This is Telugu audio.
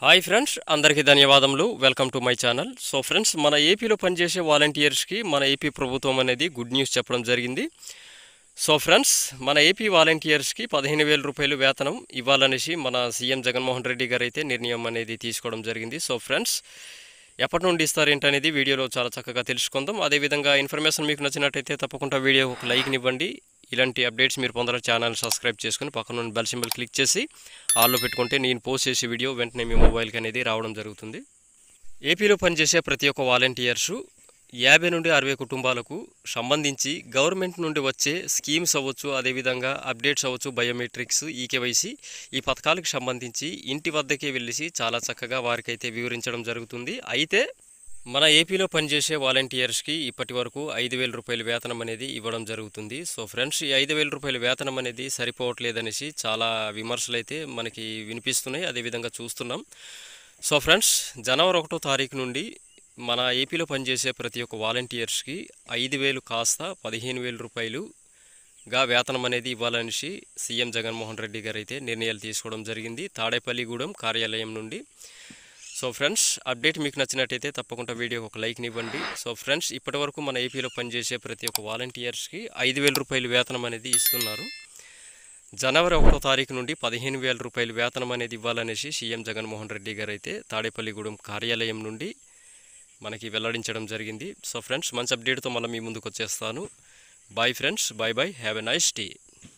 హాయ్ ఫ్రెండ్స్ అందరికీ ధన్యవాదములు welcome to my channel so friends మన ఏపీలో పనిచేసే వాలంటీర్స్కి మన ఏపీ ప్రభుత్వం అనేది గుడ్ న్యూస్ చెప్పడం జరిగింది సో ఫ్రెండ్స్ మన ఏపీ వాలంటీర్స్కి పదిహేను వేల రూపాయలు వేతనం ఇవ్వాలనేసి మన సీఎం జగన్మోహన్ రెడ్డి గారు అయితే నిర్ణయం అనేది తీసుకోవడం జరిగింది సో ఫ్రెండ్స్ ఎప్పటి నుండి ఇస్తారు ఏంటనేది వీడియోలో చాలా చక్కగా తెలుసుకుందాం అదేవిధంగా ఇన్ఫర్మేషన్ మీకు నచ్చినట్టయితే తప్పకుండా వీడియో ఒక లైక్ని ఇవ్వండి ఇలాంటి అప్డేట్స్ మీరు పొందాలని ఛానల్ సబ్స్క్రైబ్ చేసుకుని పక్కన ఉన్న బెల్ సింబల్ క్లిక్ చేసి ఆల్లో పెట్టుకుంటే నేను పోస్ట్ చేసే వీడియో వెంటనే మీ మొబైల్కి అనేది రావడం జరుగుతుంది ఏపీలో పనిచేసే ప్రతి ఒక్క వాలంటీర్సు యాభై నుండి అరవై కుటుంబాలకు సంబంధించి గవర్నమెంట్ నుండి వచ్చే స్కీమ్స్ అవ్వచ్చు అదేవిధంగా అప్డేట్స్ అవ్వచ్చు బయోమెట్రిక్స్ ఈకేవైసీ ఈ పథకాలకు సంబంధించి ఇంటి వద్దకే వెళ్ళేసి చాలా చక్కగా వారికైతే వివరించడం జరుగుతుంది అయితే మన ఏపీలో పనిచేసే వాలంటీర్స్కి ఇప్పటి వరకు ఐదు వేల రూపాయల వేతనం అనేది ఇవ్వడం జరుగుతుంది సో ఫ్రెండ్స్ ఈ ఐదు వేల రూపాయల వేతనం అనేది సరిపోవట్లేదనేసి చాలా విమర్శలు అయితే మనకి వినిపిస్తున్నాయి అదేవిధంగా చూస్తున్నాం సో ఫ్రెండ్స్ జనవరి ఒకటో తారీఖు నుండి మన ఏపీలో పనిచేసే ప్రతి ఒక్క వాలంటీర్స్కి ఐదు వేలు కాస్త పదిహేను వేల రూపాయలుగా వేతనం అనేది ఇవ్వాలనేసి సీఎం జగన్మోహన్ రెడ్డి గారు అయితే నిర్ణయాలు తీసుకోవడం జరిగింది తాడేపల్లిగూడెం కార్యాలయం నుండి సో ఫ్రెండ్స్ అప్డేట్ మీకు నచ్చినట్టయితే తప్పకుండా వీడియోకి ఒక లైక్ని ఇవ్వండి సో ఫ్రెండ్స్ ఇప్పటివరకు మన ఏపీలో పనిచేసే ప్రతి ఒక్క వాలంటీర్స్కి ఐదు వేల రూపాయలు వేతనం అనేది ఇస్తున్నారు జనవరి ఒకటో తారీఖు నుండి పదిహేను వేల రూపాయలు వేతనం అనేది ఇవ్వాలనేసి సీఎం జగన్మోహన్ రెడ్డి గారు అయితే తాడేపల్లిగూడెం కార్యాలయం నుండి మనకి వెల్లడించడం జరిగింది సో ఫ్రెండ్స్ మంచి అప్డేట్తో మళ్ళీ మీ ముందుకు వచ్చేస్తాను bye friends bye bye have a nice day